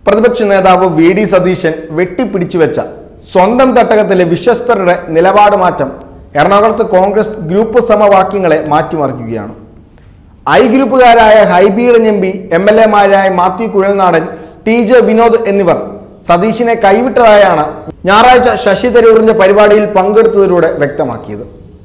പ്രതിപക്ഷ നേതാവ് V D Satheesan വെട്ടിപ്പിടിച്ചു വെച്ച സ്വന്തം തട്ടകത്തിലെ വിശ്വസ്തരുടെ നിലപാട് മാറ്റം എറണാകുളത്ത് കോൺഗ്രസ് ഗ്രൂപ്പ് സമവാക്യങ്ങളെ മാറ്റിമറിക്കുകയാണ് ഐ ഗ്രൂപ്പുകാരായ ഹൈബീഡ് ഞെമ്പി എം എൽ എമാരായ മാത്യു കുഴൽനാടൻ ടി ജെ വിനോദ് എന്നിവർ സതീശിനെ കൈവിട്ടതായാണ് ഞായറാഴ്ച ശശി തരൂറിന്റെ പരിപാടിയിൽ പങ്കെടുത്തതിലൂടെ വ്യക്തമാക്കിയത്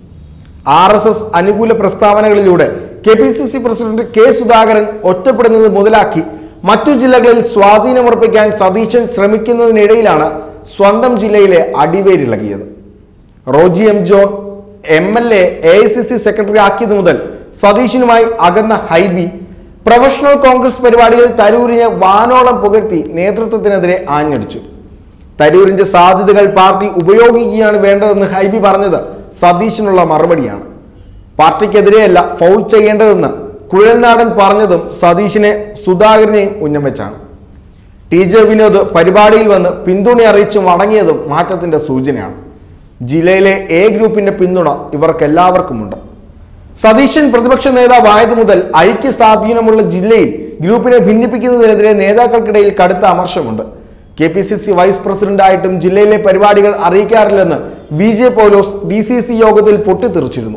ആർ എസ് എസ് അനുകൂല പ്രസ്താവനകളിലൂടെ K P C C president K Sudhakaran ഒറ്റപ്പെടുന്നത് മുതലാക്കി മറ്റു ജില്ലകളിൽ സ്വാധീനമുറപ്പിക്കാൻ സതീശൻ ശ്രമിക്കുന്നതിനിടയിലാണ് സ്വന്തം ജില്ലയിലെ അടിവേരിളകിയത് Roji M John M L A A I C C secretary ആക്കിയത് മുതൽ സതീശനുമായി അകന്ന ഹൈബി പ്രൊഫഷണൽ കോൺഗ്രസ് പരിപാടിയിൽ തരൂരിനെ വാനോളം പുകഴ്ത്തി നേതൃത്വത്തിനെതിരെ ആഞ്ഞടിച്ചു തരൂരിന്റെ സാധ്യതകൾ പാർട്ടി ഉപയോഗിക്കുകയാണ് വേണ്ടതെന്ന് ഹൈബി പറഞ്ഞത് സതീശനുള്ള മറുപടിയാണ് പാർട്ടിക്കെതിരെയല്ല ഫൗൾ ചെയ്യേണ്ടതെന്ന് കുഴൽനാടൻ പറഞ്ഞതും സതീശിനെ സുധാകരനെയും ഉന്നം വെച്ചാണ് ടി ജെ വിനോദ് പരിപാടിയിൽ വന്ന് പിന്തുണ അറിയിച്ച് മടങ്ങിയതും മാറ്റത്തിന്റെ സൂചനയാണ് ജില്ലയിലെ എ ഗ്രൂപ്പിന്റെ പിന്തുണ ഇവർക്കെല്ലാവർക്കുമുണ്ട് സതീശൻ പ്രതിപക്ഷ നേതാവായത് മുതൽ ഐക്യ സ്വാധീനമുള്ള ജില്ലയിൽ ഗ്രൂപ്പിനെ ഭിന്നിപ്പിക്കുന്നതിനെതിരെ നേതാക്കൾക്കിടയിൽ കടുത്ത അമർഷമുണ്ട് K P C C vice പ്രസിഡന്റായിട്ടും ജില്ലയിലെ പരിപാടികൾ അറിയിക്കാറില്ലെന്ന് V J Paulose D C C യോഗത്തിൽ പൊട്ടിത്തെറിച്ചിരുന്നു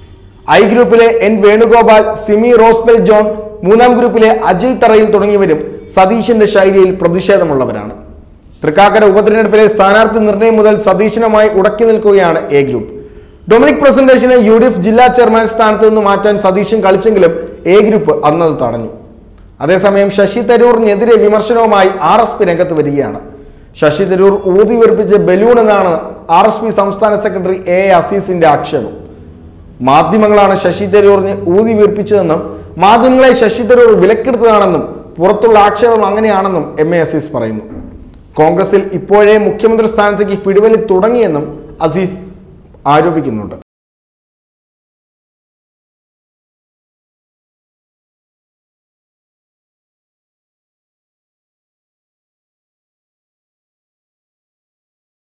ഐ ഗ്രൂപ്പിലെ എൻ വേണുഗോപാൽ സിമി റോസ്ബെൽ ജോൺ മൂന്നാം ഗ്രൂപ്പിലെ അജയ് തറയിൽ തുടങ്ങിയവരും സതീശന്റെ ശൈലിയിൽ പ്രതിഷേധമുള്ളവരാണ് തൃക്കാക്കര ഉപതെരഞ്ഞെടുപ്പിലെ സ്ഥാനാർത്ഥി നിർണയം മുതൽ സതീശനുമായി ഉടക്കി നിൽക്കുകയാണ് എ ഗ്രൂപ്പ് ഡൊമിനിക് പ്രസന്റേഷനെ യു ഡി എഫ് ജില്ലാ ചെയർമാൻ സ്ഥാനത്ത് നിന്ന് മാറ്റാൻ സതീശൻ കളിച്ചെങ്കിലും എ ഗ്രൂപ്പ് അന്നത് തടഞ്ഞു അതേസമയം ശശി തരൂറിനെതിരെ വിമർശനവുമായി ആർ എസ് പി രംഗത്ത് വരികയാണ് ശശി തരൂർ ഊതി ഉറപ്പിച്ച ബലൂൺ എന്നാണ് ആർ എസ് പി സംസ്ഥാന സെക്രട്ടറി എ എ അസീസിന്റെ ആക്ഷേപം മാധ്യമങ്ങളാണ് ശശി തരൂറിനെ ഊതി വീർപ്പിച്ചതെന്നും മാധ്യമങ്ങളെ ശശി തരൂർ വിലക്കെടുത്തതാണെന്നും പുറത്തുള്ള ആക്ഷേപം അങ്ങനെയാണെന്നും എം എ അസീസ് പറയുന്നു കോൺഗ്രസിൽ ഇപ്പോഴേ മുഖ്യമന്ത്രി സ്ഥാനത്തേക്ക് പിടിവലി തുടങ്ങിയെന്നും അസീസ് ആരോപിക്കുന്നുണ്ട്